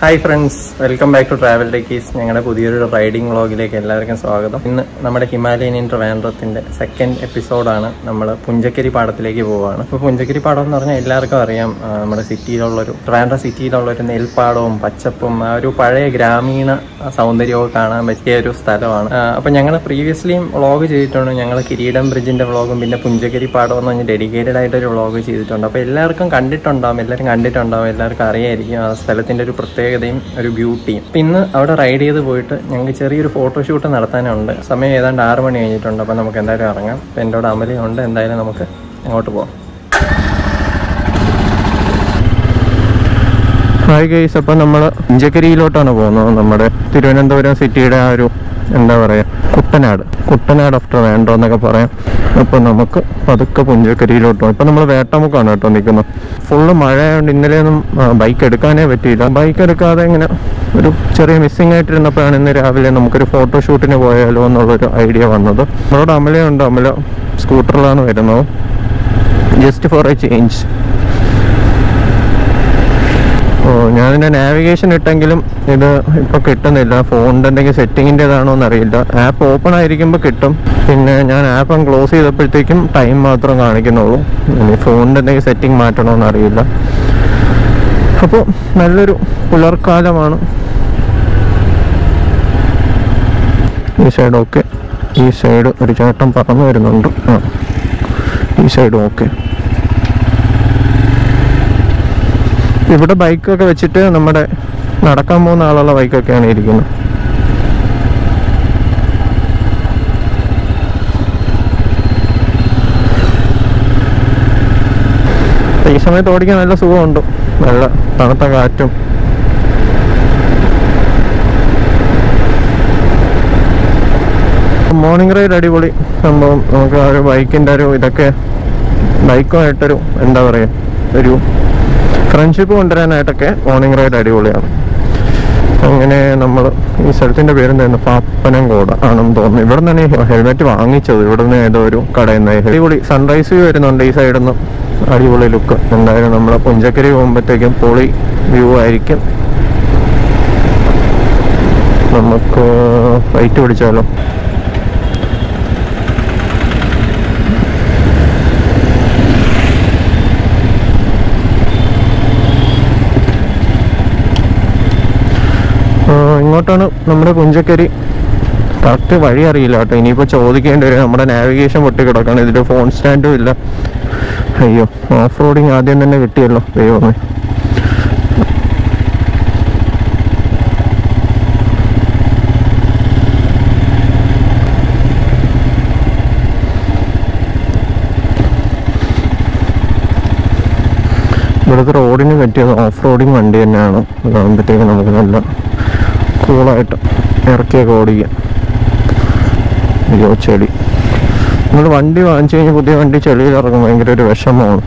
hi friends welcome back to travel techies ഞങ്ങളുടെ പുതിയൊരു riding വ്ളോഗിലേക്ക് എല്ലാവർക്കും സ്വാഗതം ഇന്ന് നമ്മുടെ ഹിമാലയൻ ഇൻ ട്രിവാൻഡ്രത്തിന്റെ സെക്കൻഡ് എപ്പിസോഡാണ് നമ്മൾ പുഞ്ചക്കരി പാടത്തിലേക്ക് പോവുകയാണ് ഇപ്പോൾ പുഞ്ചക്കരി പാടം എന്ന് പറഞ്ഞാൽ എല്ലാവർക്കും അറിയാം ആ, നമ്മുടെ സിറ്റിയിലുള്ളൊരു ട്രിവാൻഡ്രം സിറ്റിയിലുള്ളൊരു നെൽപ്പാടവും പച്ചപ്പും ആ ഒരു പഴയ ഗ്രാമീണ സൗന്ദര്യമൊക്കെ കാണാൻ പറ്റിയ ഒരു സ്ഥലമാണ് അപ്പോൾ ഞങ്ങൾ പ്രീവിയസ്ലിയും വ്ളോഗ് ചെയ്തിട്ടുണ്ട് ഞങ്ങൾ കിരീടം ബ്രിഡ്ജിന്റെ വ്ളോഗും പിന്നെ പുഞ്ചക്കരി പാടം എന്ന് പറഞ്ഞ് ഡെഡിക്കേറ്റഡ് ആയിട്ട് ഒരു വ്ളോഗ് ചെയ്തിട്ടുണ്ട് അപ്പോൾ എല്ലാവർക്കും കണ്ടിട്ടുണ്ടാവും എല്ലാവരും കണ്ടിട്ടുണ്ടാവും എല്ലാവർക്കും അറിയായിരിക്കും ആ സ്ഥലത്തിന്റെ ഒരു പ്രത്യേകതയും ഒരു ബ്യൂട്ടിയും അപ്പം ഇന്ന് അവിടെ റൈഡ് ചെയ്ത് പോയിട്ട് ഞങ്ങൾക്ക് ചെറിയൊരു ഫോട്ടോഷൂട്ട് നടത്താനുണ്ട് സമയം ഏതാണ്ട് ആറ് മണി കഴിഞ്ഞിട്ടുണ്ട് അപ്പോൾ നമുക്ക് എന്തായാലും ഇറങ്ങാം അപ്പം എൻ്റെ കൂടെ അമലിയുണ്ട് എന്തായാലും നമുക്ക് അങ്ങോട്ട് പോകാം ഹായ് ഗൈസ് അപ്പം നമ്മൾ ഇഞ്ചക്കരിയിലോട്ടാണ് പോകുന്നത് നമ്മുടെ തിരുവനന്തപുരം സിറ്റിയുടെ ആ ഒരു എന്താ പറയുക കുട്ടനാട് കുട്ടനാട് ആഫ്റ്റർ വേണ്ടോ എന്നൊക്കെ പറയാം അപ്പം നമുക്ക് പതുക്കെ പുഞ്ചക്കരിയിലോട്ട് പോകും ഇപ്പം നമ്മൾ വേട്ടമുക്കാണ് കേട്ടോ നിൽക്കുന്നത് ഫുള്ള് മഴയായതുകൊണ്ട് ഇന്നലെയൊന്നും ബൈക്ക് എടുക്കാനേ പറ്റിയില്ല ബൈക്ക് എടുക്കാതെ ഇങ്ങനെ ഒരു ചെറിയ മിസ്സിംഗ് ആയിട്ടിരുന്നപ്പോഴാണ് ഇന്ന് രാവിലെ നമുക്കൊരു ഫോട്ടോഷൂട്ടിന് പോയാലോ എന്നുള്ളൊരു ഐഡിയ വന്നത് നമ്മളോട് അമലയുണ്ട് അമല സ്കൂട്ടറിലാണ് വരുന്നത് ജസ്റ്റ് ഫോർ എ ചേഞ്ച് ഓ ഞാനിൻ്റെ നാവിഗേഷൻ ഇട്ടെങ്കിലും ഇത് ഇപ്പോൾ കിട്ടുന്നില്ല ഫോണിൻ്റെ എന്തെങ്കിലും സെറ്റിങ്ങിൻ്റെതാണോ എന്നറിയില്ല ആപ്പ് ഓപ്പൺ ആയിരിക്കുമ്പോൾ കിട്ടും പിന്നെ ഞാൻ ആപ്പ് ക്ലോസ് ചെയ്തപ്പോഴത്തേക്കും ടൈം മാത്രം കാണിക്കുന്നുള്ളൂ ഇനി ഫോണിൻ്റെ എന്തെങ്കിലും സെറ്റിംഗ് മാറ്റണോ എന്നറിയില്ല അപ്പോൾ നല്ലൊരു പുലർക്കാലമാണ് ഈ സൈഡ് ഓക്കെ ഈ സൈഡ് ഒരു ചേട്ടൻ പറന്നു വരുന്നുണ്ട് ആ ഈ സൈഡ് ഓക്കെ ഇവിടെ ബൈക്കൊക്കെ വെച്ചിട്ട് നമ്മുടെ നടക്കാൻ പോകുന്ന ആളുള്ള ബൈക്കൊക്കെയാണ് ഇരിക്കുന്നത് ഈ സമയത്ത് ഓടിക്കാൻ നല്ല സുഖമുണ്ട് നല്ല തണുത്ത കാറ്റും മോർണിംഗ് റൈഡ് അടിപൊളി സംഭവം നമുക്ക് ആ ഒരു ബൈക്കിൻ്റെ ഒരു ഇതൊക്കെ ബൈക്കുമായിട്ടൊരു എന്താ പറയുക ഒരു ഫ്രണ്ട്ഷിപ്പ് കൊണ്ടുവരാനായിട്ടൊക്കെ മോർണിംഗ് റൈഡ് അടിപൊളിയാണ് അങ്ങനെ നമ്മൾ ഈ സ്ഥലത്തിന്റെ പേരെന്തായിരുന്നു പാപ്പനംകോട ആണെന്ന് തോന്നുന്നു ഇവിടെ നിന്നാണ് ഈ ഹെൽമെറ്റ് വാങ്ങിച്ചത് ഇവിടെ നിന്ന് ഏതോ ഒരു കടയിൽ നിന്ന് അടിപൊളി സൺറൈസ് വ്യൂ വരുന്നുണ്ട് ഈ സൈഡിൽ നിന്ന് അടിപൊളി ലുക്ക് എന്തായാലും നമ്മൾ പുഞ്ചക്കരി പോകുമ്പോഴത്തേക്കും പൊളി വ്യൂ ആയിരിക്കും നമുക്ക് ഫ്ലൈറ്റ് പിടിച്ചാലോ ആ, ഇങ്ങോട്ടാണ് നമ്മുടെ പുഞ്ചക്കരി കറക്റ്റ് വഴി അറിയില്ല കേട്ടോ ഇനിയിപ്പോൾ ചോദിക്കേണ്ടി വരും നമ്മുടെ നാവിഗേഷൻ പൊട്ടി കിടക്കാണ് ഇതിൽ ഫോൺ സ്റ്റാൻഡും ഇല്ല അയ്യോ ഓഫ് റോഡിങ് ആദ്യം തന്നെ കിട്ടിയല്ലോ ദൈവമേ ഇവിടുത്തെ റോഡിന് പറ്റിയത് ഓഫ് റോഡിങ് വണ്ടി തന്നെയാണ് അതാകുമ്പോഴത്തേക്ക് നമുക്ക് നല്ല കൂളായിട്ട് ഇറക്കിയൊക്കെ ഓടിക്കാം അയ്യോ ചെളി നമ്മൾ വണ്ടി വാങ്ങിച്ചു കഴിഞ്ഞാൽ പുതിയ വണ്ടി ചെളിയിൽ ഇറങ്ങും ഭയങ്കര ഒരു വിഷമമാണ്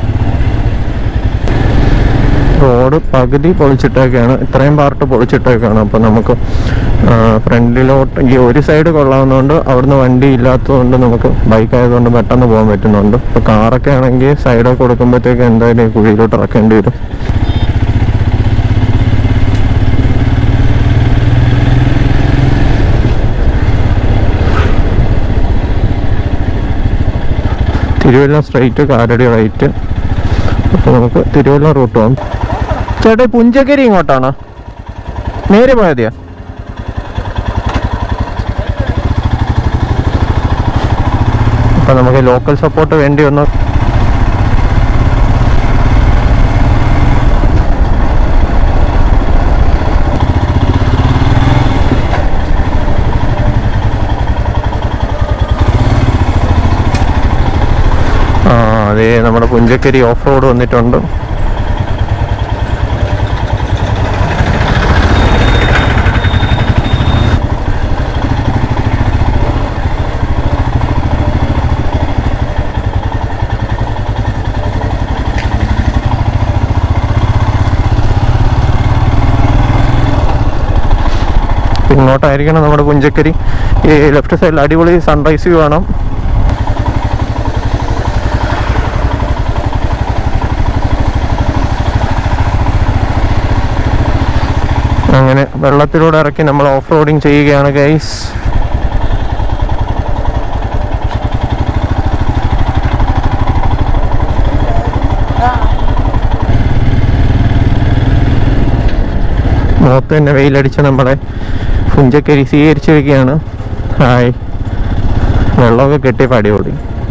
റോഡ് പകുതി പൊളിച്ചിട്ടൊക്കെയാണ് ഇത്രയും പാർട്ട് പൊളിച്ചിട്ടൊക്കെയാണ് അപ്പോൾ നമുക്ക് ഫ്രണ്ടിലോട്ട് ഈ ഒരു സൈഡ് കൊള്ളാവുന്നതുകൊണ്ട് അവിടുന്ന് വണ്ടി ഇല്ലാത്തതുകൊണ്ട് നമുക്ക് ബൈക്ക് ആയതുകൊണ്ട് പെട്ടെന്ന് പോകാൻ പറ്റുന്നുണ്ട് ഇപ്പോൾ കാറൊക്കെ ആണെങ്കിൽ സൈഡൊക്കെ കൊടുക്കുമ്പോഴത്തേക്ക് എന്തായാലും ഈ കുഴിയിലോട്ട് ഇറക്കേണ്ടി വരും തിരുവല്ല സ്ട്രൈറ്റ് കാരടി റൈറ്റ് അപ്പോൾ നമുക്ക് തിരുവല്ല റൂട്ട് പോകാം ചേട്ടാ ഈ പുഞ്ചക്കരി ഇങ്ങോട്ടാണോ നേരെ പോയാൽ മതിയോ അപ്പം നമുക്ക് ലോക്കൽ സപ്പോർട്ട് വേണ്ടി വന്നു ആ അതെ നമ്മുടെ പുഞ്ചക്കരി ഓഫ് റോഡ് വന്നിട്ടുണ്ട് ഇങ്ങോട്ടായിരിക്കണം നമ്മുടെ പുഞ്ചക്കരി ഈ ലെഫ്റ്റ് സൈഡിൽ അടിപൊളി സൺറൈസ് വ്യൂ കാണാം വെള്ളത്തിലൂടെ ഇറക്കി നമ്മൾ ഓഫ് റോഡിങ് ചെയ്യുകയാണ് ഗൈസ് മുഖത്ത് തന്നെ വെയിലടിച്ച് നമ്മളെ പുഞ്ചക്കരി സ്വീകരിച്ചു വയ്ക്കുകയാണ് ഹായ് വെള്ളമൊക്കെ കെട്ടിയപ്പോൾ അടിപൊളി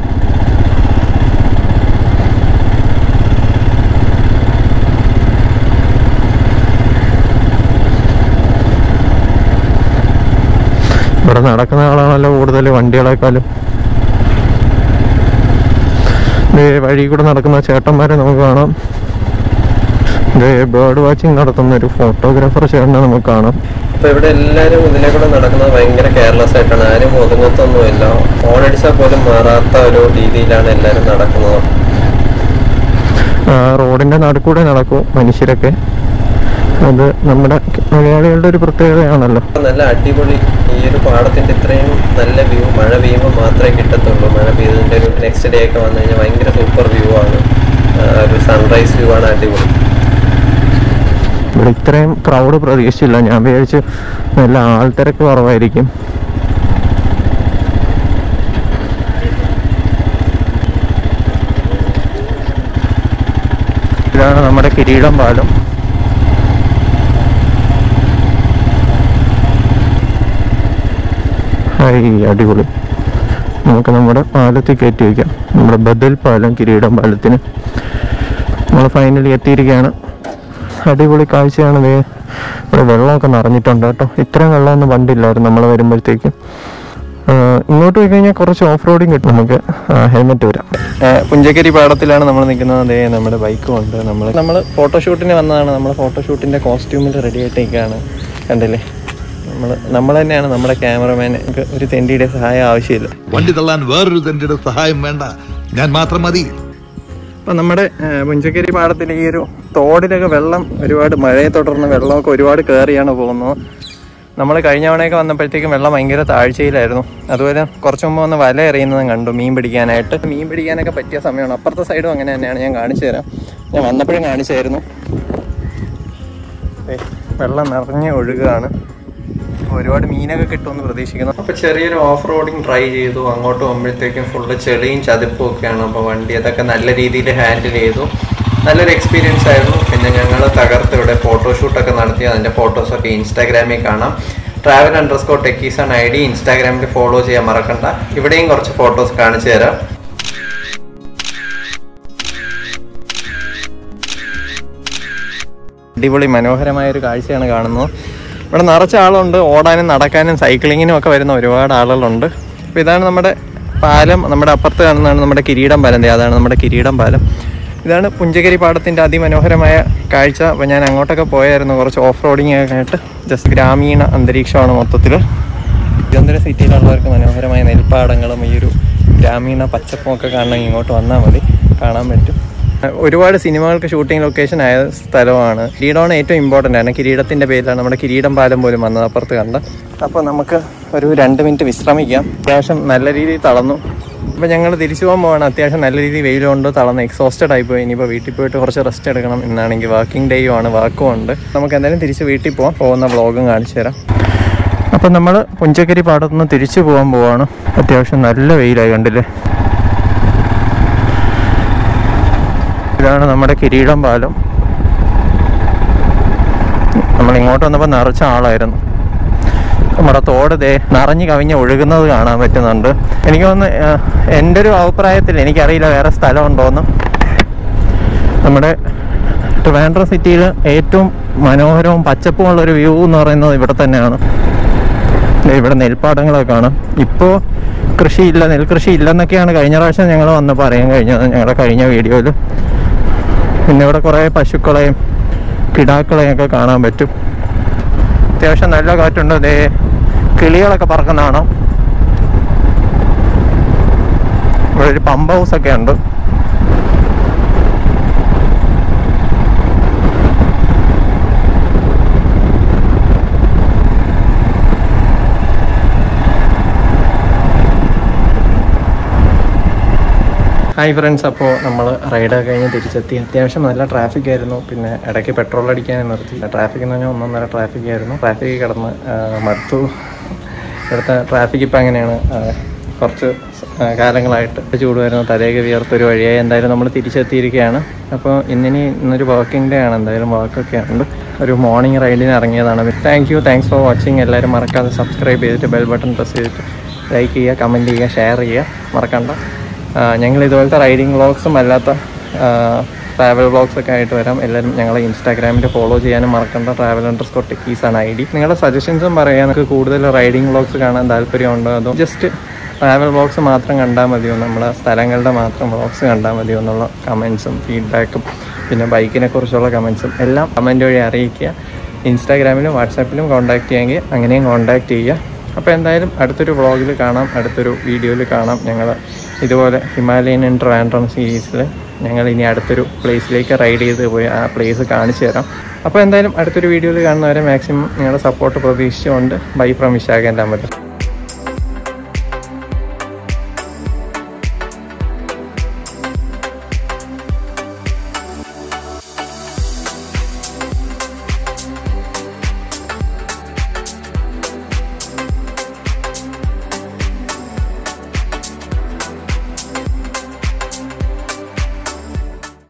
ഇവിടെ നടക്കുന്ന ആളാണല്ലോ കൂടുതൽ വണ്ടികളെക്കാളും ദേ വഴി കൂടെ നടക്കുന്ന ചേട്ടന്മാരെ നമുക്ക് കാണാം ദേ ബേർഡ് വാച്ചിങ് നടത്തുന്ന ഒരു ഫോട്ടോഗ്രാഫർ ചേട്ടനെ നമുക്ക് കാണാം അപ്പൊ ഇവിടെ എല്ലാരും ഇതിലെ കൂടെ നടക്കുന്നത് ഭയങ്കര കെയർലെസ് ആയിട്ടാണ് ആരും ഒതുങ്ങത്തൊന്നുമില്ല ഫോൺ അടിച്ചാൽ പോലും മാറാത്ത ഒരു രീതിയിലാണ് എല്ലാരും നടക്കുന്നത് ആ, റോഡിന്റെ നടുക്കൂടെ നടക്കും മനുഷ്യരൊക്കെ അത് നമ്മുടെ മലയാളികളുടെ ഒരു പ്രത്യേകതയാണല്ലോ അപ്പൊ നല്ല അടിപൊളി ഈ ഒരു പാടത്തിന്റെ ഇത്രയും നല്ല വ്യൂ മഴ പെയ്യുമ്പോൾ മാത്രമേ കിട്ടത്തുള്ളൂ മഴ പെയ്തതിന്റെ ഒരു നെക്സ്റ്റ് ഡേ ഒക്കെ വന്നു കഴിഞ്ഞാൽ ഭയങ്കര സൂപ്പർ വ്യൂ ആണ് ആ, ഒരു സൺറൈസ് വ്യൂ ആണ് അടിപൊളി ഇവിടെ ഇത്രയും ക്രൗഡ് പ്രതീക്ഷിച്ചില്ല ഞാൻ വിചാരിച്ചു നല്ല ആൾത്തിരക്ക് കുറവായിരിക്കും ഇതാണ് നമ്മുടെ കിരീടം പാലം ഹായ് അടിപൊളി നമുക്ക് നമ്മുടെ പാലത്തിൽ കയറ്റി വയ്ക്കാം നമ്മുടെ ബദൽ പാലം കിരീടം പാലത്തിന് നമ്മൾ ഫൈനലി എത്തിയിരിക്കുകയാണ് അടിപൊളി കാഴ്ചയാണ് ദേ ഇവിടെ വെള്ളമൊക്കെ നിറഞ്ഞിട്ടുണ്ട് കേട്ടോ ഇത്രയും വെള്ളമൊന്നും പണ്ടില്ലായിരുന്നു നമ്മൾ വരുമ്പോഴത്തേക്കും ആഹ് ഇങ്ങോട്ട് പോയി കഴിഞ്ഞാൽ കുറച്ച് ഓഫ് റോഡിങ് കിട്ടും നമുക്ക് ഹെൽമെറ്റ് വരാം പുഞ്ചക്കരി പാടത്തിലാണ് നമ്മൾ നിൽക്കുന്നത് അതേ നമ്മുടെ ബൈക്കും ഉണ്ട് നമ്മൾ നമ്മൾ ഫോട്ടോഷൂട്ടിന് വന്നതാണ് നമ്മൾ ഫോട്ടോഷൂട്ടിൻ്റെ കോസ്റ്റ്യൂമിൽ റെഡി ആയിട്ടേക്കാണ് കണ്ടില്ലേ നമ്മൾ നമ്മൾ തന്നെയാണ് നമ്മുടെ ക്യാമറമാൻ ഒരു തെണ്ടിയുടെ സഹായം ആവശ്യമില്ല വണ്ടി തള്ളാൻ വേറൊരു തന്റെ സഹായം വേണ്ട ഞാൻ മാത്രം മതി അപ്പം നമ്മുടെ ഏഹ്, പുഞ്ചക്കരി പാടത്തിൽ ഈ ഒരു തോടിലൊക്കെ വെള്ളം ഒരുപാട് മഴയെ തുടർന്ന് വെള്ളമൊക്കെ ഒരുപാട് കയറിയാണ് പോകുന്നത് നമ്മൾ കഴിഞ്ഞ തവണയൊക്കെ വന്നപ്പോഴത്തേക്കും വെള്ളം ഭയങ്കര താഴ്ചയിലായിരുന്നു അതുപോലെ കുറച്ച് മുമ്പ് വന്ന് വല എറിയുന്നതും കണ്ടു മീൻ പിടിക്കാനായിട്ട് മീൻ പിടിക്കാനൊക്കെ പറ്റിയ സമയമാണ് അപ്പുറത്തെ സൈഡും അങ്ങനെ തന്നെയാണ് ഞാൻ കാണിച്ചു തരാം ഞാൻ വന്നപ്പോഴും കാണിച്ചായിരുന്നു ദേ, വെള്ളം നിറഞ്ഞ് ഒഴുകുകയാണ് ഒരുപാട് മീനൊക്കെ കിട്ടുമെന്ന് പ്രതീക്ഷിക്കുന്നു അപ്പൊ ചെറിയൊരു ഓഫ് റോഡിങ് ട്രൈ ചെയ്തു അങ്ങോട്ട് പോകുമ്പോഴത്തേക്കും ഫുള്ള് ചെളിയും ചതുപ്പും ഒക്കെയാണ് അപ്പോൾ വണ്ടി അതൊക്കെ നല്ല രീതിയിൽ ഹാൻഡിൽ ചെയ്തു നല്ലൊരു എക്സ്പീരിയൻസ് ആയിരുന്നു പിന്നെ ഞങ്ങൾ തകർത്ത് ഇവിടെ ഫോട്ടോഷൂട്ടൊക്കെ നടത്തി അതിൻ്റെ ഫോട്ടോസൊക്കെ ഇൻസ്റ്റാഗ്രാമിൽ കാണാം ട്രാവൽ അണ്ടർസ്കോർ ടെക്കീസ് ആണ് ഐ ഡി ഇൻസ്റ്റാഗ്രാമിൽ ഫോളോ ചെയ്യാൻ മറക്കണ്ട ഇവിടെയും കുറച്ച് ഫോട്ടോസ് കാണിച്ചു തരാം അടിപൊളി മനോഹരമായ ഒരു കാഴ്ചയാണ് കാണുന്നത് ഇവിടെ നിറച്ച ആളുണ്ട് ഓടാനും നടക്കാനും സൈക്ലിങ്ങിനും ഒക്കെ വരുന്ന ഒരുപാട് ആളുകളുണ്ട് അപ്പോൾ ഇതാണ് നമ്മുടെ പാലം നമ്മുടെ അപ്പുറത്ത് കാണുന്നതാണ് നമ്മുടെ കിരീടം പാലം ദേ അതാണ് നമ്മുടെ കിരീടം പാലം ഇതാണ് പുഞ്ചഗിരി പാടത്തിൻ്റെ അതിമനോഹരമായ കാഴ്ച അപ്പോൾ ഞാൻ അങ്ങോട്ടൊക്കെ പോയായിരുന്നു കുറച്ച് ഓഫ് റോഡിങ് ഒക്കെ ആയിട്ട് ജസ്റ്റ് ഗ്രാമീണ അന്തരീക്ഷമാണ് മൊത്തത്തിൽ തിരുവനന്തപുരം സിറ്റിയിലുള്ളവർക്ക് മനോഹരമായ നെൽപ്പാടങ്ങളും ഈ ഒരു ഗ്രാമീണ പച്ചപ്പും ഒക്കെ കാണണമെങ്കിൽ ഇങ്ങോട്ട് വന്നാൽ മതി കാണാൻ പറ്റും ഒരുപാട് സിനിമകൾക്ക് ഷൂട്ടിംഗ് ലൊക്കേഷൻ ആയ സ്ഥലമാണ് കിരീടമാണ് ഏറ്റവും ഇമ്പോർട്ടൻ്റ് ആണ് കിരീടത്തിൻ്റെ പേരിലാണ് നമ്മുടെ കിരീടം പാലം പോലും വന്നത് അപ്പുറത്ത് കണ്ട അപ്പോൾ നമുക്ക് ഒരു രണ്ട് മിനിറ്റ് വിശ്രമിക്കാം അത്യാവശ്യം നല്ല രീതിയിൽ തളർന്നു അപ്പോൾ ഞങ്ങൾ തിരിച്ചു പോകാൻ പോവാണ് അത്യാവശ്യം നല്ല രീതിയിൽ വെയിലുണ്ട് തളർന്ന് എക്സോസ്റ്റഡ് ആയി പോയി ഇനിയിപ്പോൾ വീട്ടിൽ പോയിട്ട് കുറച്ച് റെസ്റ്റ് എടുക്കണം എന്നാണെങ്കിൽ വർക്കിംഗ് ഡേയും ആണ് വർക്കും ഉണ്ട് നമുക്ക് എന്തായാലും തിരിച്ച് വീട്ടിൽ പോകാം പോകുന്ന വ്ളോഗും കാണിച്ചു തരാം അപ്പം നമ്മൾ പുഞ്ചക്കരി പാടത്തുനിന്ന് തിരിച്ചു പോകാൻ പോവാണ് അത്യാവശ്യം നല്ല വെയിലായി കണ്ടില്ലേ ഇതാണ് നമ്മുടെ കിരീടം പാലം നമ്മൾ ഇങ്ങോട്ട് വന്നപ്പോൾ നിറച്ച ആളായിരുന്നു നമ്മുടെ തോട് ദേ നിറഞ്ഞു കവിഞ്ഞ് ഒഴുകുന്നത് കാണാൻ പറ്റുന്നുണ്ട് എനിക്ക് തോന്നുന്നു ഏഹ്, എൻ്റെ ഒരു അഭിപ്രായത്തിൽ എനിക്കറിയില്ല വേറെ സ്ഥലമുണ്ടോയെന്ന് നമ്മുടെ ട്രിവാൻഡ്രം സിറ്റിയിൽ ഏറ്റവും മനോഹരവും പച്ചപ്പുമുള്ള ഒരു വ്യൂ എന്ന് പറയുന്നത് ഇവിടെ തന്നെയാണ് ദേ ഇവിടെ നെൽപ്പാടങ്ങളൊക്കെ കാണാം ഇപ്പോൾ കൃഷിയില്ല നെൽകൃഷി ഇല്ലെന്നൊക്കെയാണ് കഴിഞ്ഞ പ്രാവശ്യം ഞങ്ങൾ വന്നപ്പോൾ അറിയാൻ കഴിഞ്ഞത് ഞങ്ങളുടെ കഴിഞ്ഞ വീഡിയോയിൽ പിന്നെ ഇവിടെ കുറേ പശുക്കളെയും കിടാക്കളെയും ഒക്കെ കാണാൻ പറ്റും അത്യാവശ്യം നല്ല കാറ്റുണ്ട് ദേ കിളികളൊക്കെ പറക്കുന്ന കാണാം ഇവിടെ ഒരു പമ്പ് ഹൗസ് ഒക്കെ ഉണ്ട് ഹായ് ഫ്രണ്ട്സ് അപ്പോൾ നമ്മൾ റൈഡ് കഴിഞ്ഞ് തിരിച്ചെത്തി അത്യാവശ്യം നല്ല ട്രാഫിക് ആയിരുന്നു പിന്നെ ഇടയ്ക്ക് പെട്രോൾ അടിക്കാൻ നിർത്തി ട്രാഫിക് എന്ന് പറഞ്ഞാൽ ഒന്നൊന്നര ട്രാഫിക് ആയിരുന്നു ട്രാഫിക് കിടന്ന് ആ, മടുത്തു ഇവിടുത്തെ ട്രാഫിക് ഇപ്പം അങ്ങനെയാണ് ആ, കുറച്ച് സ- ആ, കാലങ്ങളായിട്ട് ചൂട് വരുന്ന തലയൊക്കെ വിയർത്തൊരു വഴിയായി എന്തായാലും നമ്മൾ തിരിച്ചെത്തിയിരിക്കുകയാണ് അപ്പോൾ ഇന്നിനി ഇന്നൊരു വർക്കിംഗ് ഡേ ആണ് എന്തായാലും വർക്കൊക്കെ ഉണ്ട് ഒരു മോർണിംഗ് റൈഡിന് ഇറങ്ങിയതാണ് thank you thanks for watching എല്ലാവരും മറക്കാതെ സബ്സ്ക്രൈബ് ചെയ്തിട്ട് ബെൽ ബട്ടൺ പ്രസ് ചെയ്തിട്ട് ലൈക്ക് ചെയ്യുക കമൻറ്റ് ചെയ്യുക ഷെയർ ചെയ്യുക മറക്കണ്ട ആ, ഞങ്ങൾ ഇതുപോലത്തെ റൈഡിങ് വ്ളോഗ്സും അല്ലാത്ത ട്രാവൽ വ്ളോഗ്സ് ഒക്കെ ആയിട്ട് വരാം എല്ലാവരും ഞങ്ങളെ ഇൻസ്റ്റാഗ്രാമിൽ ഫോളോ ചെയ്യാനും മറക്കണ്ട ട്രാവൽ അണ്ടർ സ്കോർ ടെക്കീസ് ആണ് ഐ ഡി നിങ്ങളുടെ സജഷൻസും പറയാം നിങ്ങൾക്ക് കൂടുതൽ റൈഡിങ് വ്ളോഗ്സ് കാണാൻ താല്പര്യമുണ്ടോ അതോ ജസ്റ്റ് ട്രാവൽ വ്ളോഗ്സ് മാത്രം കണ്ടാൽ മതിയോ നമ്മളെ സ്ഥലങ്ങളുടെ മാത്രം വ്ളോഗ്സ് കണ്ടാൽ മതിയോ എന്നുള്ള കമൻസും ഫീഡ്ബാക്കും പിന്നെ ബൈക്കിനെ കുറിച്ചുള്ള കമൻസും എല്ലാം കമൻറ്റ് വഴി അറിയിക്കുക ഇൻസ്റ്റാഗ്രാമിലും വാട്സാപ്പിലും കോൺടാക്ട് ചെയ്യാമെങ്കിൽ അങ്ങനെയും കോൺടാക്ട് ചെയ്യുക അപ്പോൾ എന്തായാലും അടുത്തൊരു വ്ളോഗിൽ കാണാം അടുത്തൊരു വീഡിയോയിൽ കാണാം ഞങ്ങൾ ഇതുപോലെ ഹിമാലയൻ ഇൻ ട്രാൻഡ്രം സീരീസിൽ ഞങ്ങൾ ഇനി അടുത്തൊരു പ്ലേസിലേക്ക് റൈഡ് ചെയ്ത് പോയി ആ പ്ലേസ് കാണിച്ചു തരാം അപ്പോൾ എന്തായാലും അടുത്തൊരു വീഡിയോയിൽ കാണുന്നവരെ മാക്സിമം നിങ്ങളുടെ സപ്പോർട്ട് പ്രതീക്ഷിച്ചുകൊണ്ട് ബൈ ഫ്രം വിശാഖ എല്ലാം പറ്റും